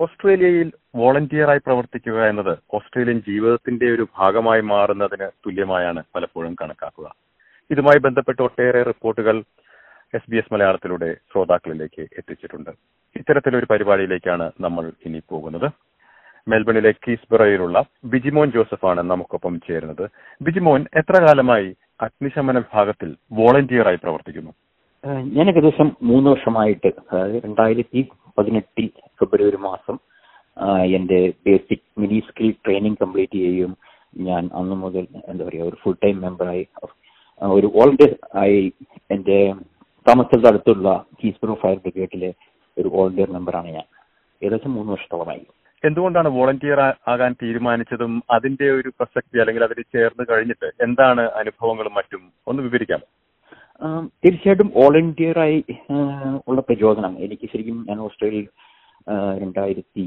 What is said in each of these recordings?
ഓസ്ട്രേലിയയിൽ വോളണ്ടിയറായി പ്രവർത്തിക്കുക എന്നത് ഓസ്ട്രേലിയൻ ജീവിതത്തിന്റെ ഒരു ഭാഗമായി മാറുന്നതിന് തുല്യമായാണ് പലപ്പോഴും കണക്കാക്കുക ഇതുമായി ബന്ധപ്പെട്ട് ഒട്ടേറെ റിപ്പോർട്ടുകൾ എസ് ബി എസ് മലയാളത്തിലൂടെ ശ്രോതാക്കളിലേക്ക് എത്തിച്ചിട്ടുണ്ട് ഇത്തരത്തിലൊരു പരിപാടിയിലേക്കാണ് നമ്മൾ ഇനി പോകുന്നത് മെൽബണിലെ കീസ്ബറയിലുള്ള ബിജിമോൻ ജോസഫാണ് നമുക്കൊപ്പം ചേരുന്നത് ബിജിമോൻ എത്ര കാലമായി അഗ്നിശമന വിഭാഗത്തിൽ വോളണ്ടിയറായി പ്രവർത്തിക്കുന്നു ഏഹ് ഞാൻ ഏകദേശം മൂന്ന് വർഷമായിട്ട് അതായത് രണ്ടായിരത്തി പതിനെട്ടിൽ ഫെബ്രുവരി മാസം ആഹ് എന്റെ basic mini skill training complete ചെയ്യുകയും ഞാൻ അന്ന് മുതൽ എന്താ പറയുക ഒരു ഫുൾ ടൈം മെമ്പറായി ആഹ് ഒരു വോളണ്ടിയർ ആയി എന്റെ താമസത്തിന്റെ അടുത്തുള്ള കീസ്ബറോ ഫയർ ബ്രിഗേഡിലെ ഒരു വോളണ്ടിയർ മെമ്പറാണ് ഞാൻ ഏകദേശം മൂന്ന് വർഷത്തോളമായി എന്തുകൊണ്ടാണ് വോളണ്ടിയർ ആകാൻ തീരുമാനിച്ചതും അതിന്റെ ഒരു പ്രസക്തി അല്ലെങ്കിൽ അതിൽ ചേർന്ന് കഴിഞ്ഞിട്ട് എന്താണ് അനുഭവങ്ങളും മറ്റും ഒന്ന് വിവരിക്കാമോ ആം, തീർച്ചയായിട്ടും വോളണ്ടിയറായി ആഹ്, ഉള്ള പ്രചോദനം എനിക്ക് ശരിക്കും ഞാൻ ഓസ്ട്രേലിയയിൽ ആഹ്, രണ്ടായിരത്തി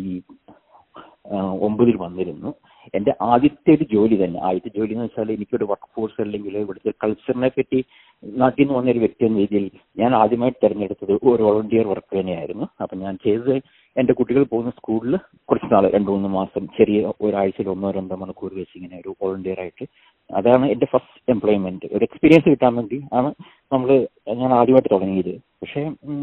ആഹ്, ഒമ്പതിൽ വന്നിരുന്നു എന്റെ ആദ്യത്തെ ഒരു ജോലി തന്നെ ആദ്യത്തെ ജോലി എന്ന് വെച്ചാൽ എനിക്കൊരു വർക്ക് ഫോഴ്സ് അല്ലെങ്കിൽ ഇവിടുത്തെ കൾച്ചറിനെ പറ്റി നാട്ടിൽ നിന്ന് വന്ന ഒരു വ്യക്തി എന്ന രീതിയിൽ ഞാൻ ആദ്യമായിട്ട് തിരഞ്ഞെടുത്തത് ഒരു വോളണ്ടിയർ വർക്ക് തന്നെയായിരുന്നു അപ്പൊ ഞാൻ ചെയ്തത് എന്റെ കുട്ടികൾ പോകുന്ന സ്കൂളിൽ കുറച്ച് നാൾ രണ്ടു മൂന്ന് മാസം ചെറിയ ഒരാഴ്ചയിൽ ഒന്നോ രണ്ടോ മണിക്കൂർ വെച്ച് ഇങ്ങനെ ഒരു വോളണ്ടിയർ ആയിട്ട് അതാണ് എന്റെ ഫസ്റ്റ് എംപ്ലോയ്മെന്റ് ഒരു എക്സ്പീരിയൻസ് കിട്ടാൻ വേണ്ടി ആണ് നമ്മൾ ഞാൻ ആദ്യമായിട്ട് തുടങ്ങിയത് പക്ഷേ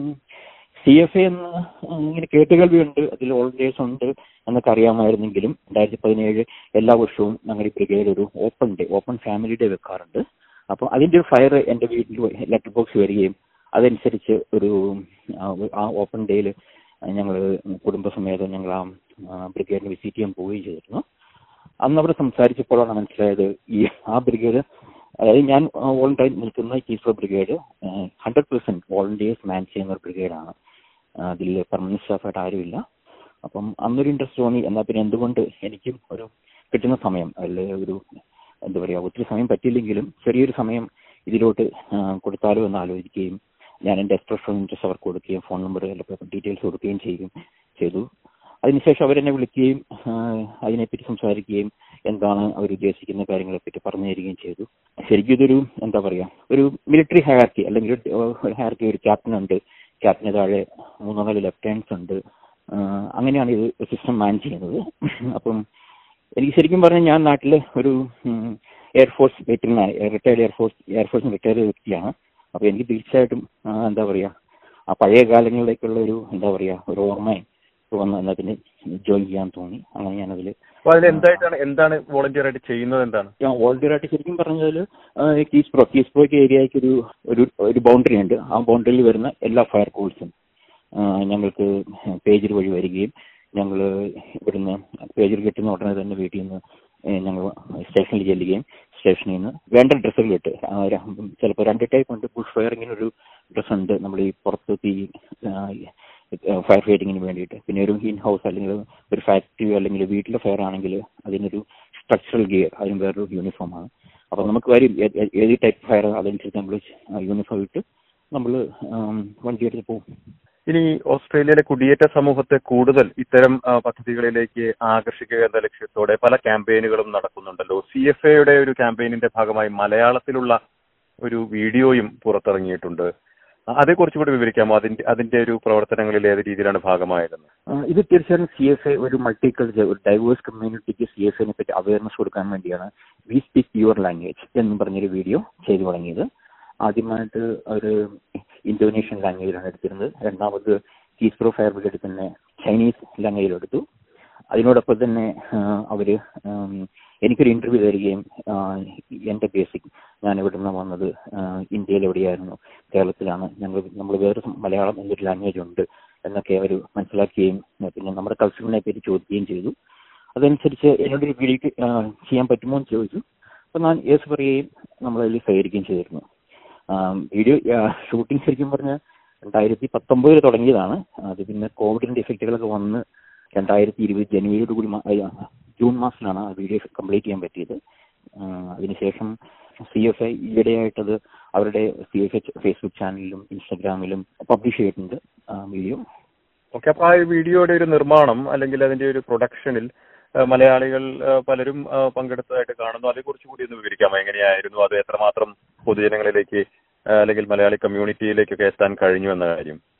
സി എഫ് എ എന്ന് ഇങ്ങനെ കേട്ടുകേൾവിയുണ്ട് അതിൽ വോളണ്ടിയേഴ്സ് ഉണ്ട് എന്നൊക്കെ അറിയാമായിരുന്നെങ്കിലും രണ്ടായിരത്തി പതിനേഴ് എല്ലാ വർഷവും ഞങ്ങളുടെ ഈ ബ്രിഗേഡ് ഒരു open day open family day വെക്കാറുണ്ട് അപ്പോൾ അതിന്റെ ഒരു ഫയർ എന്റെ വീട്ടിൽ ലെറ്റർ ബോക്സ് വരികയും അതനുസരിച്ച് ഒരു ആ, ആ ഓപ്പൺ ഡേയിൽ ഞങ്ങൾ കുടുംബസമേതം ഞങ്ങൾ ആ ബ്രിഗേഡിനെ വിസിറ്റ് ചെയ്യാൻ പോവുകയും ചെയ്തിരുന്നു അന്ന് അവിടെ സംസാരിച്ചപ്പോഴാണ് മനസ്സിലായത് ഈ ആ ബ്രിഗേഡ് അതായത് ഞാൻ വോളണ്ടിയർ നിൽക്കുന്ന കീസോ brigade hundred percent volunteers man ചെയ്യുന്ന ഒരു ബ്രിഗേഡാണ് അതിൽ പെർമനന്റ് സ്റ്റാഫായിട്ട് ആരുമില്ല അപ്പം അന്നൊരു ഇൻട്രസ്റ്റ് തോന്നി എന്നാൽ പിന്നെ എന്തുകൊണ്ട് എനിക്കും ഒരു കിട്ടുന്ന സമയം അതിൽ ഒരു എന്താ പറയുക ഒത്തിരി സമയം പറ്റിയില്ലെങ്കിലും ചെറിയൊരു സമയം ഇതിലോട്ട് ആ, കൊടുത്താലോ എന്ന് ആലോചിക്കുകയും ഞാൻ എൻ്റെ എക്സ്പ്രഷൻ ഇൻട്രസ്റ്റ് അവർക്ക് കൊടുക്കുകയും ഫോൺ നമ്പർ ഡീറ്റെയിൽസ് കൊടുക്കുകയും ചെയ്യും ചെയ്തു അതിനുശേഷം അവരെന്നെ വിളിക്കുകയും ആ, അതിനെപ്പറ്റി സംസാരിക്കുകയും എന്താണ് അവർ ഉദ്ദേശിക്കുന്ന കാര്യങ്ങളെ പറ്റി പറഞ്ഞു തരികയും ചെയ്തു ശരിക്കും ഇതൊരു എന്താ പറയാ ഒരു മിലിറ്ററി ഹയർക്കി അല്ലെങ്കിൽ ഒരു ഹയർക്കി ഒരു ക്യാപ്റ്റൻ ഉണ്ട് ക്യാപ്റ്റന് താഴെ മൂന്നോ നാല് ലെഫ്റ്റനൻസ് ഉണ്ട് ആ, അങ്ങനെയാണ് ഇത് സിസ്റ്റം മാൻ ചെയ്യുന്നത് അപ്പം എനിക്ക് ശരിക്കും പറഞ്ഞാൽ ഞാൻ നാട്ടിലെ ഒരു എയർഫോഴ്സ് വെറ്ററിനാണ് റിട്ടയർഡ് എയർഫോഴ്സ് എയർഫോഴ്സിന് റിട്ടയർ ചെയ്ത വ്യക്തിയാണ് അപ്പോൾ എനിക്ക് തീർച്ചയായിട്ടും ആ, എന്താ പറയുക ആ പഴയ കാലങ്ങളിലേക്കുള്ള ഒരു എന്താ പറയുക ഒരു ഓർമ്മ വന്ന് എന്നാൽ പിന്നെ ജോയിൻ ചെയ്യാൻ തോന്നി അങ്ങനെ ഞാനതിൽ അപ്പൊ അതിൽ എന്തായിട്ടാണ് എന്താണ് വോളണ്ടിയർ ആയിട്ട് ചെയ്യുന്നത് എന്താണ് ഞാൻ വോളണ്ടിയറായിട്ട് ശരിക്കും പറഞ്ഞാൽ കീസ് പ്രോ കീസ് പ്രോയ്ക്ക് ഏരിയയ്ക്ക് ഒരു ഒരു ഒരു ബൗണ്ടറി ഉണ്ട് ആ ബൗണ്ടറിയിൽ വരുന്ന എല്ലാ ഫയർ കോൾസും ഞങ്ങൾക്ക് പേജർ വഴി വരികയും ഞങ്ങൾ ഇവിടുന്ന് പേജർ കിട്ടുന്ന ഉടനെ തന്നെ വീട്ടിൽ നിന്ന് ഞങ്ങൾ സ്റ്റേഷനിൽ ചെല്ലുകയും സ്റ്റേഷനിൽ നിന്ന് വേണ്ട ഡ്രസ്സുകൾ ഇട്ട് ചിലപ്പോൾ രണ്ട് ടൈപ്പ് ഉണ്ട് ബുഷ് ഫയറിങ്ങിന് ഒരു ഡ്രസ്സ് ഉണ്ട് നമ്മൾ ഈ പുറത്ത് തീ ഫയർ ഫൈറ്റിങ്ങിന് വേണ്ടിയിട്ട് പിന്നെ ഒരു ഇൻ ഹൗസ് അല്ലെങ്കിൽ ഒരു ഫാക്ടറി അല്ലെങ്കിൽ വീട്ടിലെ ഫയർ ആണെങ്കിൽ അതിനൊരു സ്ട്രക്ചറൽ ഗിയർ അതിന് വേറൊരു യൂണിഫോമാണ് അപ്പോൾ നമുക്ക് വരും ഏ- ഏ- ഏത് ടൈപ്പ് ഫയർ അതനുസരിച്ച് നമ്മൾ യൂണിഫോം ഇട്ട് നമ്മൾ വണ്ടി എടുത്ത് പോകും ഇനി ഓസ്ട്രേലിയയിലെ കുടിയേറ്റ സമൂഹത്തെ കൂടുതൽ ഇത്തരം ആ, പദ്ധതികളിലേക്ക് ആകർഷിക്കുക എന്ന ലക്ഷ്യത്തോടെ പല ക്യാമ്പയിനുകളും നടക്കുന്നുണ്ടല്ലോ സി എഫ് എയുടെ ഒരു ക്യാമ്പയിനിന്റെ ഭാഗമായി മലയാളത്തിലുള്ള ഒരു വീഡിയോയും പുറത്തിറങ്ങിയിട്ടുണ്ട് ആ, അതേക്കുറിച്ച് കൂടി വിവരിക്കാമോ അതിന്റെ അതിന്റെ ഒരു പ്രവർത്തനങ്ങളിൽ ഏത് രീതിയിലാണ് ഭാഗമായതെന്ന് ആ, ഇത് തീർച്ചയായും സി എഫ് എ ഒരു മൾട്ടി കൾച്ചർ ഒരു ഡൈവേഴ്സ് കമ്മ്യൂണിറ്റിക്ക് സി എഫ് എനെ പറ്റി അവയർനെസ് കൊടുക്കാൻ വേണ്ടിയാണ് വി സ്പീക്ക് യുവർ ലാംഗ്വേജ് എന്ന് പറഞ്ഞൊരു വീഡിയോ ചെയ്തു തുടങ്ങിയത് ആദ്യമായിട്ട് ഒരു ഇന്തോനേഷ്യൻ ലാംഗ്വേജിലാണ് എടുത്തിരുന്നത് രണ്ടാമത് കീസ്പ്രോ ഫയർ ബ്രിഗേഡ് തന്നെ ചൈനീസ് ലാംഗ്വേജിൽ എടുത്തു അതിനോടൊപ്പം തന്നെ ആ, അവര് ഉം, എനിക്കൊരു ഇന്റർവ്യൂ തരികയും ആ, എന്റെ ബേസിക് ഞാൻ ഇവിടെ നിന്ന് വന്നത് ആ, ഇന്ത്യയിൽ എവിടെയായിരുന്നു കേരളത്തിലാണ് ഞങ്ങൾ നമ്മൾ വേറെ മലയാളം എന്നൊരു ലാംഗ്വേജ് ഉണ്ട് എന്നൊക്കെ അവർ മനസ്സിലാക്കുകയും ആ, പിന്നെ നമ്മുടെ കൾച്ചറിനെ പറ്റി ചോദിക്കുകയും ചെയ്തു അതനുസരിച്ച് എന്നോടൊരു വീഡിയോ ചെയ്യാൻ പറ്റുമോ എന്ന് ചോദിച്ചു അപ്പോൾ ഞാൻ യേസ് പറയുകയും നമ്മളതിൽ സഹകരിക്കുകയും ചെയ്തിരുന്നു വീഡിയോ ഷൂട്ടിംഗ് ശരിക്കും പറഞ്ഞാൽ രണ്ടായിരത്തി പത്തൊമ്പതിൽ തുടങ്ങിയതാണ് അത് പിന്നെ കോവിഡിന്റെ ഇഫക്റ്റുകളൊക്കെ വന്ന് രണ്ടായിരത്തി ഇരുപത് ജനുവരിയോട് കൂടി മാ- ആ, ജൂൺ മാസത്തിലാണ് ആ വീഡിയോ കംപ്ലീറ്റ് ചെയ്യാൻ പറ്റിയത് ആ, അതിനുശേഷം സി എഫ് ഐ ഈയിടെയായിട്ടത് അവരുടെ സി എഫ് എച്ച് ഫേസ്ബുക്ക് ചാനലിലും ഇൻസ്റ്റാഗ്രാമിലും പബ്ലിഷ് ചെയ്തിട്ടുണ്ട് ആ വീഡിയോ ഓക്കെ അപ്പൊ ആ വീഡിയോയുടെ ഒരു നിർമ്മാണം അല്ലെങ്കിൽ അതിന്റെ ഒരു പ്രൊഡക്ഷനിൽ ആ, മലയാളികൾ ആ, പലരും ആ, പങ്കെടുത്തതായിട്ട് കാണുന്നു അതേക്കുറിച്ച് കൂടി ഒന്ന് വിവരിക്കാമോ എങ്ങനെയായിരുന്നു അത് എത്രമാത്രം പൊതുജനങ്ങളിലേക്ക് ആ, അല്ലെങ്കിൽ മലയാളി കമ്മ്യൂണിറ്റിയിലേക്കൊക്കെ എത്താൻ കഴിഞ്ഞു എന്ന കാര്യം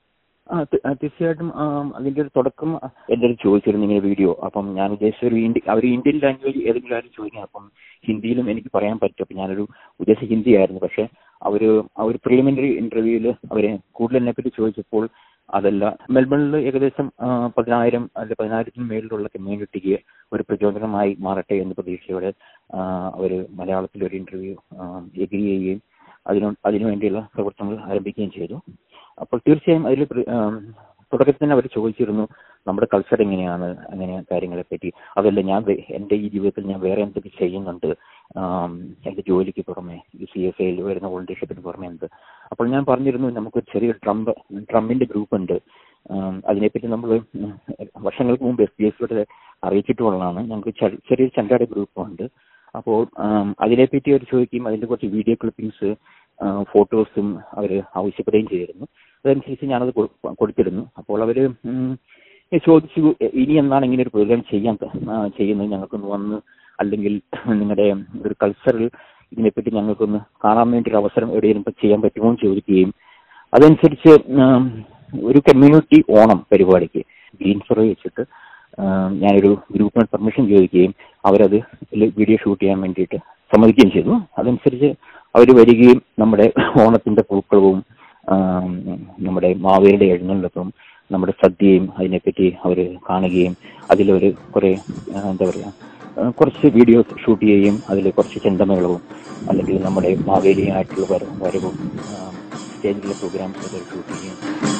ആ തി- ആ, തീർച്ചയായിട്ടും ആം, അതിന്റെ ഒരു തുടക്കം എൻ്റെ അടുത്ത് ചോദിച്ചിരുന്നു ഇങ്ങനെ വീഡിയോ അപ്പം ഞാൻ ഉദ്ദേശിച്ച ഒരു ഇന്ത്യ അവർ ഇന്ത്യൻ ലാംഗ്വേജ് ഏതെങ്കിലും ആരും ചോദിക്കാം അപ്പം ഹിന്ദിയിലും എനിക്ക് പറയാൻ പറ്റും അപ്പം ഞാനൊരു ഉദ്ദേശിച്ച ഹിന്ദി ആയിരുന്നു പക്ഷെ അവര് ആ ഒരു പ്രിലിമിനറി ഇന്റർവ്യൂവിൽ അവരെ കൂടുതൽ എന്നെ പറ്റി ചോദിച്ചപ്പോൾ അതല്ല മെൽബണിൽ ഏകദേശം ആ, പതിനായിരം അല്ലെ പതിനായിരത്തിന് മേളിലുള്ള കമ്മ്യൂണിറ്റിക്ക് ഒരു പ്രചോദനമായി മാറട്ടെ എന്ന പ്രതീക്ഷയോടെ ആ, അവര് മലയാളത്തിൽ ഒരു ഇന്റർവ്യൂ എഗ്രി ചെയ്യുകയും അതിനു അതിനുവേണ്ടിയുള്ള പ്രവർത്തനങ്ങൾ ആരംഭിക്കുകയും ചെയ്തു അപ്പോൾ തീർച്ചയായും അതിൽ തുടക്കത്തിൽ തന്നെ അവർ ചോദിച്ചിരുന്നു നമ്മുടെ കൾച്ചർ എങ്ങനെയാണ് അങ്ങനെ കാര്യങ്ങളെ പറ്റി അതല്ല ഞാൻ വേ- എൻ്റെ ഈ ജീവിതത്തിൽ ഞാൻ വേറെ എന്തൊക്കെ ചെയ്യുന്നുണ്ട് ആം, എൻ്റെ ജോലിക്ക് പുറമെ ഈ സി എഫ് ഐയിൽ വരുന്ന വോളണ്ടിയർഷിപ്പിന് പുറമെ എന്ത് അപ്പോൾ ഞാൻ പറഞ്ഞിരുന്നു നമുക്കൊരു ചെറിയ ഡ്രം ഡ്രമ്മിന്റെ ഗ്രൂപ്പ് ഉണ്ട് ആം, അതിനെപ്പറ്റി നമ്മൾ വർഷങ്ങൾക്ക് മുമ്പ് എസ് ബി എസിലൂടെ അറിയിച്ചിട്ടുള്ളതാണ് ഞങ്ങൾക്ക് ചെ- ചെറിയൊരു ചണ്ടാട് ഗ്രൂപ്പ് ഉണ്ട് അപ്പോൾ ആം, അതിനെപ്പറ്റി അവർ ചോദിക്കുകയും അതിന്റെ കുറച്ച് വീഡിയോ ക്ലിപ്പിംഗ്സ് ഫോട്ടോസും അവർ ആവശ്യപ്പെടുകയും ചെയ്തിരുന്നു അതനുസരിച്ച് ഞാനത് കൊ- കൊടുത്തിരുന്നു അപ്പോൾ അവര് ഉം, ഈ ചോദിച്ചു "എ- ഇനി എന്നാണ് ഇങ്ങനെ ഒരു പ്രോഗ്രാം ചെയ്യാൻ ത- ആ, ചെയ്യുന്നത് ഞങ്ങൾക്കൊന്ന് വന്ന് അല്ലെങ്കിൽ നിങ്ങളുടെ ഒരു കൾച്ചറൽ ഇതിനെപ്പറ്റി ഞങ്ങൾക്കൊന്ന് കാണാൻ വേണ്ടി ഒരു അവസരം എവിടെയെങ്കിലും ഇപ്പൊ ചെയ്യാൻ പറ്റുമോ എന്ന് ചോദിക്കുകയും അതനുസരിച്ച് ഉം, ഒരു കമ്മ്യൂണിറ്റി ഓണം പരിപാടിക്ക് ഗ്രീൻഫറോ വെച്ചിട്ട് ഉം, ഞാനൊരു ഗ്രൂപ്പിന് പെർമിഷൻ ചോദിക്കുകയും അവരത് വീഡിയോ ഷൂട്ട് ചെയ്യാൻ വേണ്ടിയിട്ട് സമ്മതിക്കുകയും ചെയ്തു അതനുസരിച്ച് അവർ വരികയും നമ്മുടെ ഓണത്തിന്റെ പൂക്കളവും ആം, നമ്മുടെ മാവേലിയുടെ എഴുന്നള്ളത്തും നമ്മുടെ സദ്യയും അതിനെപ്പറ്റി അവർ കാണുകയും അതിലൊരു കുറെ ആ, എന്താ പറയാ ആ, കുറച്ച് വീഡിയോസ് ഷൂട്ട് ചെയ്യുകയും അതിൽ കുറച്ച് ചെണ്ടമേളവും അല്ലെങ്കിൽ നമ്മുടെ മാവേലിയായിട്ടുള്ള വര- വരവും ആ, സ്റ്റേജിലെ പ്രോഗ്രാംസ് ഒക്കെ ഷൂട്ട് ചെയ്യുകയും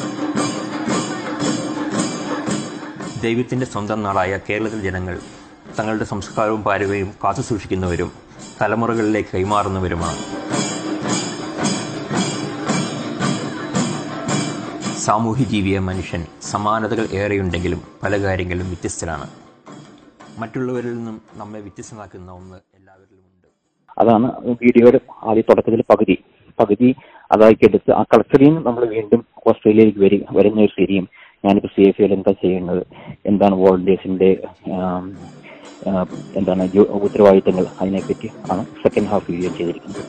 ദൈവത്തിന്റെ സ്വന്തം നാടായ കേരളത്തിലെ ജനങ്ങൾ തങ്ങളുടെ സംസ്കാരവും പാരമ്പര്യവും കാത്തുസൂക്ഷിക്കുന്നവരും തലമുറകളിലേക്ക് കൈമാറുന്നവരുമാണ് സാമൂഹ്യ ജീവിയ മനുഷ്യൻ സമാനതകൾ ഏറെയുണ്ടെങ്കിലും പല കാര്യങ്ങളിലും വ്യത്യസ്തരാണ് മറ്റുള്ളവരിൽ നിന്നും നമ്മെ വ്യത്യസ്തമാക്കുന്ന ഒന്ന് എല്ലാവരിലുമുണ്ട് അതാണ് വീഡിയോയുടെ ആദ്യ തുടക്കത്തിൽ പകുതി പകുതി അതായിക്കെടുത്ത് ആ കളക്ടറിൽ നിന്ന് നമ്മൾ വീണ്ടും ഓസ്ട്രേലിയയിലേക്ക് വരി വരുന്ന ഒരു സ്ഥിതിയും ഞാനിപ്പോൾ സി എഫ് എന്താ ചെയ്യുന്നത് എന്താണ് വോളണ്ടിയേഴ്സിന്റെ എന്താണ് ജോ- ഉത്തരവാദിത്തങ്ങൾ അതിനെപ്പറ്റി ആണ് സെക്കൻഡ് ഹാഫ് വീഡിയോ ചെയ്തിരിക്കുന്നത്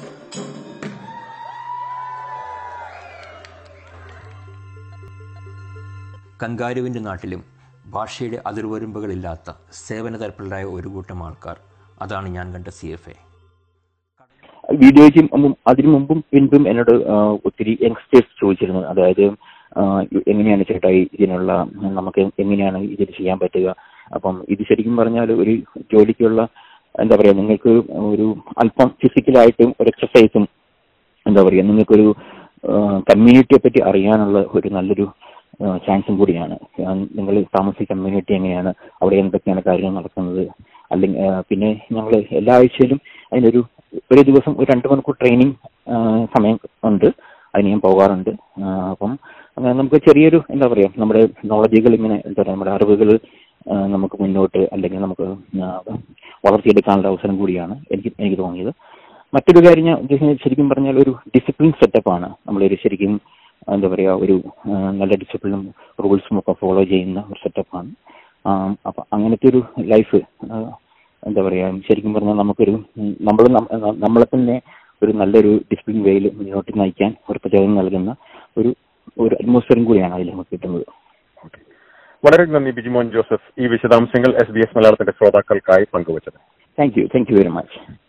കങ്കാരുവിൻ്റെ നാട്ടിലും ഭാഷയുടെ അതിർവരുമ്പുകളില്ലാത്ത സേവന തൽപരരായ ഒരു കൂട്ടം ആൾക്കാർ അതാണ് ഞാൻ കണ്ട സി എഫ് എ വീഡിയോയ്ക്ക് മുമ്പും അതിനു മുമ്പും പിൻപും എന്നോട് ആ, ഒത്തിരി യങ്സ്റ്റേഴ്സ് ചോദിച്ചിരുന്നു അതായത് ആ, എങ്ങനെയാണ് ചേട്ടായി ഇതിനുള്ള നമുക്ക് എങ്ങനെയാണ് ഇതിൽ ചെയ്യാൻ പറ്റുക അപ്പം ഇത് ശരിക്കും പറഞ്ഞാൽ ഒരു ജോലിക്കുള്ള എന്താ പറയാ നിങ്ങൾക്ക് ഒരു അല്പം ഫിസിക്കലായിട്ടും ഒരു എക്സസൈസും എന്താ പറയാ നിങ്ങൾക്കൊരു കമ്മ്യൂണിറ്റിയെ പറ്റി അറിയാനുള്ള ഒരു നല്ലൊരു ചാൻസും കൂടിയാണ് നിങ്ങൾ താമസിക്കുന്ന കമ്മ്യൂണിറ്റി എങ്ങനെയാണ് അവിടെ എന്തൊക്കെയാണ് കാര്യങ്ങൾ നടക്കുന്നത് അല്ലെങ്കിൽ ആ, പിന്നെ ഞങ്ങൾ എല്ലാ ആഴ്ചയിലും അതിനൊരു ഒരു ദിവസം ഒരു രണ്ട് മണിക്കൂർ ട്രെയിനിങ് സമയം ഉണ്ട് അതിന് ഞാൻ പോകാറുണ്ട് ആ, അപ്പം അങ്ങനെ നമുക്ക് ചെറിയൊരു എന്താ പറയാ നമ്മുടെ നോളജുകൾ ഇങ്ങനെ എന്താ പറയാ നമ്മുടെ അറിവുകൾ നമുക്ക് മുന്നോട്ട് അല്ലെങ്കിൽ നമുക്ക് ആ, വളർത്തിയെടുക്കാനുള്ള അവസരം കൂടിയാണ് എനിക്ക് എനിക്ക് തോന്നിയത് മറ്റൊരു കാര്യം ഞാൻ ഉദ്ദേശിക്കുന്നത് ശരിക്കും പറഞ്ഞാൽ ഒരു ഡിസിപ്ലിൻ സെറ്റപ്പാണ് നമ്മളൊരു ശരിക്കും എന്താ പറയാ ഒരു ആ, നല്ല ഡിസിപ്ലിനും റൂൾസും ഒക്കെ ഫോളോ ചെയ്യുന്ന ഒരു സെറ്റപ്പാണ് അപ്പൊ അങ്ങനത്തെ ഒരു ലൈഫ് എന്താ പറയാ ശരിക്കും പറഞ്ഞാൽ നമുക്കൊരു നമ്മൾ നമ്മളെ തന്നെ ഒരു നല്ലൊരു ഡിസിപ്ലിൻ വേയിൽ മുന്നോട്ട് നയിക്കാൻ ഒരു പ്രചോദനം നൽകുന്ന ഒരു ഒരു അറ്റ്മോസ്ഫിയറും കൂടിയാണ് അതിൽ നമുക്ക് കിട്ടുന്നത് വളരെ നന്ദി ബിജിമോൻ ജോസഫ് ഈ വിശദാംശങ്ങൾ എസ് ബി എസ് മലയാളത്തിന്റെ ശ്രോതാക്കൾക്കായി പങ്കുവച്ചത് thank you thank you very much